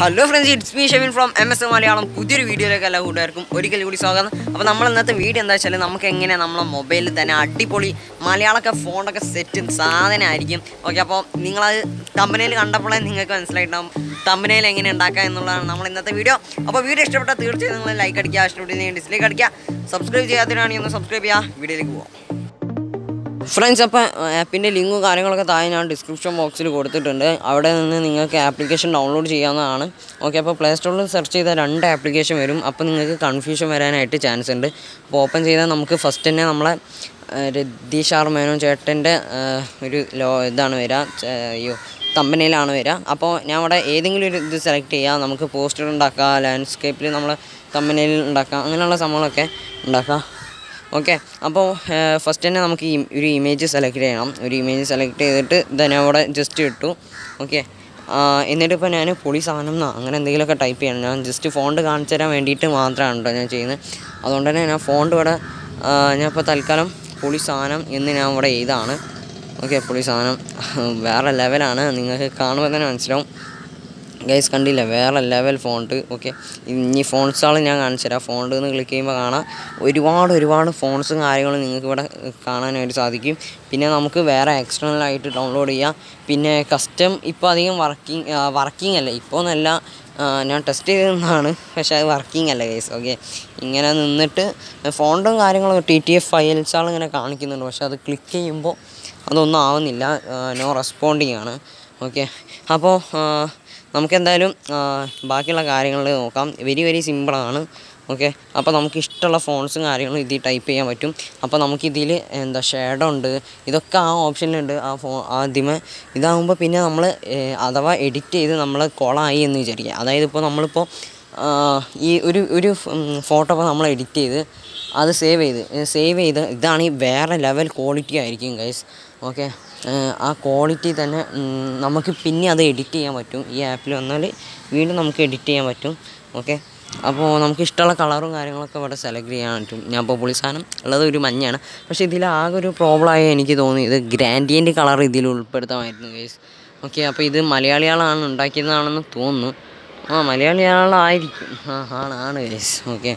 hello friends it's me Shevin from M S Malayalam പുതിയൊരു വീഡിയോയിലേക്ക് എല്ലാ കൂട്ടുകാർക്കും ഒരിക്കൽ കൂടി സ്വാഗതം അപ്പോൾ നമ്മൾ ഇന്നത്തെ വീഡിയോ എന്താ വെച്ചാൽ നമുക്ക് എങ്ങനെ നമ്മളെ മൊബൈലിൽ തന്നെ അടിപൊളി മലയാളമൊക്കെ ഫോണൊക്കെ സെറ്റ് സാധനമായിരിക്കും ഓക്കെ അപ്പോൾ നിങ്ങളത് തമ്പനയിൽ കണ്ടപ്പോഴേ നിങ്ങൾക്ക് മനസ്സിലായിട്ടുണ്ടാവും തമ്പനയിൽ എങ്ങനെ ഉണ്ടാക്കാം എന്നുള്ളതാണ് നമ്മൾ ഇന്നത്തെ വീഡിയോ അപ്പോൾ വീഡിയോ ഇഷ്ടപ്പെട്ടാൽ തീർച്ചയായും നിങ്ങൾ ലൈക്ക് അടിക്കുക ഇഷ്ടപ്പെട്ടില്ലെങ്കിൽ ഡിസ്ലൈക്ക് അടിക്കുക സബ്സ്ക്രൈബ് ചെയ്യാത്തവരാണെങ്കിൽ ഒന്ന് സബ്സ്ക്രൈബ് ചെയ്യുക വീഡിയോയിലേക്ക് പോകാം ഫ്രണ്ട്സ് അപ്പോൾ ആപ്പിൻ്റെ ലിങ്കും കാര്യങ്ങളൊക്കെ താഴെ ഞാൻ ഡിസ്ക്രിപ്ഷൻ ബോക്സിൽ കൊടുത്തിട്ടുണ്ട് അവിടെ നിന്ന് നിങ്ങൾക്ക് ആപ്ലിക്കേഷൻ ഡൗൺലോഡ് ചെയ്യാവുന്നതാണ് ഓക്കെ അപ്പോൾ പ്ലേ സ്റ്റോറിൽ സെർച്ച് ചെയ്താൽ രണ്ട് ആപ്ലിക്കേഷൻ വരും അപ്പോൾ നിങ്ങൾക്ക് കൺഫ്യൂഷൻ വരാനായിട്ട് ചാൻസ് ഉണ്ട് അപ്പോൾ ഓപ്പൺ ചെയ്താൽ നമുക്ക് ഫസ്റ്റ് തന്നെ നമ്മളെ രതീഷ് ആർ മേനോൻ ചേട്ടൻ്റെ ഒരു ലോ ഇതാണ് വരിക ചെ- അയ്യോ തമ്പനയിലാണ് വരിക അപ്പോൾ ഞാൻ അവിടെ ഏതെങ്കിലും ഒരു ഇത് സെലക്ട് ചെയ്യുക നമുക്ക് പോസ്റ്റർ ഉണ്ടാക്കാം ലാൻഡ്സ്കേപ്പിൽ നമ്മൾ തമ്പനയിൽ ഉണ്ടാക്കാം അങ്ങനെയുള്ള സംഭവങ്ങളൊക്കെ ഉണ്ടാക്കാം ഓക്കെ അപ്പോൾ ഫസ്റ്റ് തന്നെ നമുക്ക് ഈ ഒരു ഇമേജ് സെലക്ട് ചെയ്യണം ഒരു ഇമേജ് സെലക്ട് ചെയ്തിട്ട് then അവിടെ ജസ്റ്റ് ഇട്ടു ഓക്കെ എന്നിട്ട് ഇപ്പോൾ ഞാൻ പൊളി സാധനം എന്നോ അങ്ങനെ എന്തെങ്കിലുമൊക്കെ ടൈപ്പ് ചെയ്യണം ഞാൻ ജസ്റ്റ് ഫോണ്ട് കാണിച്ചു തരാൻ വേണ്ടിയിട്ട് മാത്രമാണ് കേട്ടോ ഞാൻ ചെയ്യുന്നത് അതുകൊണ്ട് തന്നെ ഞാൻ ഫോണ്ട് ഇവിടെ ആ, ഞാൻ ഇപ്പോൾ തൽക്കാലം പൊളി സാധനം എന്ന് ഞാൻ ഇവിടെ എഴുതാണ് ഓക്കെ പൊളി സാധനം വേറെ ലെവലാണ് നിങ്ങൾക്ക് കാണുമ്പോൾ തന്നെ മനസ്സിലാവും ഗൈസ് കണ്ടില്ല വേറെ ലെവൽ ഫോണ്ട് ഓക്കെ ഇനി ഫോൺസുകൾ ഞാൻ കാണിച്ചു തരാം ഫോണ്ട് എന്ന് ക്ലിക്ക് ചെയ്യുമ്പോൾ കാണാം ഒരുപാട് ഒരുപാട് ഫോൺസും കാര്യങ്ങളും നിങ്ങൾക്ക് ഇവിടെ കാണാനായിട്ട് സാധിക്കും പിന്നെ നമുക്ക് വേറെ എക്സ്റ്റേണൽ ആയിട്ട് ഡൗൺലോഡ് ചെയ്യാം പിന്നെ കസ്റ്റം ഇപ്പോൾ അധികം വർക്കിംഗ് വർക്കിംഗ് അല്ല ഇപ്പോൾ എന്നല്ല ആ, ഞാൻ ടെസ്റ്റ് ചെയ്തതാണ് പക്ഷേ അത് വർക്കിംഗ് അല്ല ഗൈസ് ഓക്കെ ഇങ്ങനെ നിന്നിട്ട് ഫോണ്ടും കാര്യങ്ങളും ടി ടി എഫ് ഫയൽസുകൾ ഇങ്ങനെ കാണിക്കുന്നുണ്ട് പക്ഷേ അത് ക്ലിക്ക് ചെയ്യുമ്പോൾ അതൊന്നും ആവുന്നില്ല നോ റെസ്പോണ്ടിങ് ആണ് ഓക്കെ അപ്പോൾ നമുക്ക് എന്തായാലും ആ, ബാക്കിയുള്ള കാര്യങ്ങൾ നോക്കാം വെരി വെരി സിമ്പിളാണ് ഓക്കെ അപ്പോൾ നമുക്ക് ഇഷ്ടമുള്ള ഫോൺസും കാര്യങ്ങളും ഇതിൽ ടൈപ്പ് ചെയ്യാൻ പറ്റും അപ്പോൾ നമുക്കിതിൽ എന്താ ഷേഡോ ഉണ്ട് ഇതൊക്കെ ആ ഓപ്ഷനിലുണ്ട് ആ ഫോ ആദ്യമേ ഇതാകുമ്പോൾ പിന്നെ നമ്മൾ അഥവാ എഡിറ്റ് ചെയ്ത് നമ്മൾ കൊളായി എന്ന് വിചാരിക്കുക അതായത് ഇപ്പോൾ നമ്മളിപ്പോൾ ആ, ഈ ഒരു ഒരു ഫോട്ടോ ഇപ്പോൾ നമ്മൾ എഡിറ്റ് ചെയ്ത് അത് സേവ് ചെയ്ത് സേവ് ചെയ്ത് ഇതാണ് ഈ വേറെ ലെവൽ ക്വാളിറ്റി ആയിരിക്കും ഗൈസ് ഓക്കെ ആ ക്വാളിറ്റി തന്നെ ഉം, നമുക്ക് പിന്നെ അത് എഡിറ്റ് ചെയ്യാൻ പറ്റും ഈ ആപ്പിൽ വന്നാൽ വീണ്ടും നമുക്ക് എഡിറ്റ് ചെയ്യാൻ പറ്റും ഓക്കെ അപ്പോൾ നമുക്ക് ഇഷ്ടമുള്ള കളറും കാര്യങ്ങളൊക്കെ ഇവിടെ സെലക്ട് ചെയ്യാൻ പറ്റും ഞാൻ ഇപ്പോൾ പുളി സാധനം ഉള്ളത് ഒരു മഞ്ഞാണ് പക്ഷേ ഇതിൽ ആകെ ഒരു പ്രോബ്ലമായി എനിക്ക് തോന്നി ഇത് ഗ്രാൻഡിയൻ്റ് കളർ ഇതിൽ ഉൾപ്പെടുത്താമായിരുന്നു ഗൈസ് ഓക്കെ അപ്പോൾ ഇത് മലയാളികളാണ് ഉണ്ടാക്കിയതാണെന്ന് തോന്നുന്നു ആ മലയാളികളായിരിക്കും ആ ആണ് ആണ് ഗൈസ് ഓക്കെ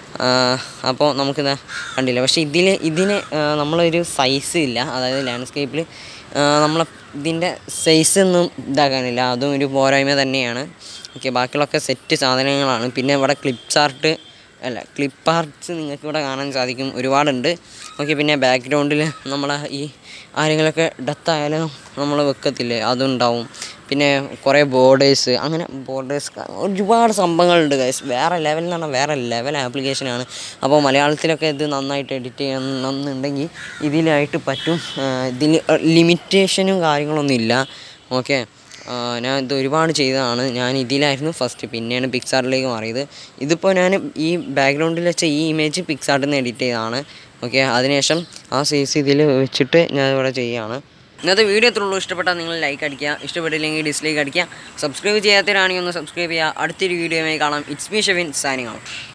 അപ്പോൾ നമുക്കിത് കണ്ടില്ല പക്ഷേ ഇതിൽ ഇതിന് ആ, നമ്മളൊരു സൈസ് ഇല്ല അതായത് ലാൻഡ്സ്കേപ്പിൽ നമ്മൾ ഇതിൻ്റെ സൈസ് ഒന്നും ഇതാക്കാനില്ല അതും ഒരു പോരായ്മ തന്നെയാണ് ഓക്കെ ബാക്കിയുള്ളൊക്കെ സെറ്റ് സാധനങ്ങളാണ് പിന്നെ ഇവിടെ ക്ലിപ്സ് ആർട്ട് അല്ല ക്ലിപ്പ് ആർട്സ് നിങ്ങൾക്ക് ഇവിടെ കാണാൻ സാധിക്കും ഒരുപാടുണ്ട് ഓക്കെ പിന്നെ ബാക്ക്ഗ്രൗണ്ടിൽ നമ്മൾ ഈ ആരെങ്കിലുമൊക്കെ ഡെത്ത് ആയാലും നമ്മൾ വെക്കത്തില്ലേ അതുണ്ടാവും പിന്നെ കുറേ ബോർഡേഴ്സ് അങ്ങനെ ബോർഡേഴ്സ് ഒരുപാട് സംഭവങ്ങളുണ്ട് ഗൈസ് വേറെ ലെവൽ എന്ന് പറഞ്ഞാൽ വേറെ ലെവൽ ആപ്ലിക്കേഷനാണ് അപ്പോൾ മലയാളത്തിലൊക്കെ ഇത് നന്നായിട്ട് എഡിറ്റ് ചെയ്യണമെന്നുണ്ടെങ്കിൽ ഇതിലായിട്ട് പറ്റും ഇതിൽ ലിമിറ്റേഷനും കാര്യങ്ങളൊന്നും ഇല്ല ഓക്കെ ഞാൻ ഇത് ഒരുപാട് ചെയ്തതാണ് ഞാൻ ഇതിലായിരുന്നു ഫസ്റ്റ് പിന്നെയാണ് പിക്സാർട്ടിലേക്ക് മാറിയത് ഇതിപ്പോൾ ഞാൻ ഈ ബാക്ക്ഗ്രൗണ്ടിൽ വെച്ച ഈ ഇമേജ് പിക്സാർട്ടിൽ നിന്ന് എഡിറ്റ് ചെയ്തതാണ് ഓക്കെ അതിനുശേഷം ആ സൈസ് ഇതിൽ വെച്ചിട്ട് ഞാൻ ഇവിടെ ചെയ്യുകയാണ് ഇന്നത്തെ വീഡിയോ എത്രയുള്ളൂ ഇഷ്ടപ്പെട്ടാൽ നിങ്ങൾ ലൈക്ക് അടിക്കുക ഇഷ്ടപ്പെട്ടില്ലെങ്കിൽ ഡിസ്ലൈക്ക് അടിക്കുക സബ്സ്ക്രൈബ് ചെയ്യാത്തവരാണെങ്കിൽ ഒന്ന് സബ്സ്ക്രൈബ് ചെയ്യുക അടുത്തൊരു വീഡിയോയുമായി കാണാം it's me Shevin signing out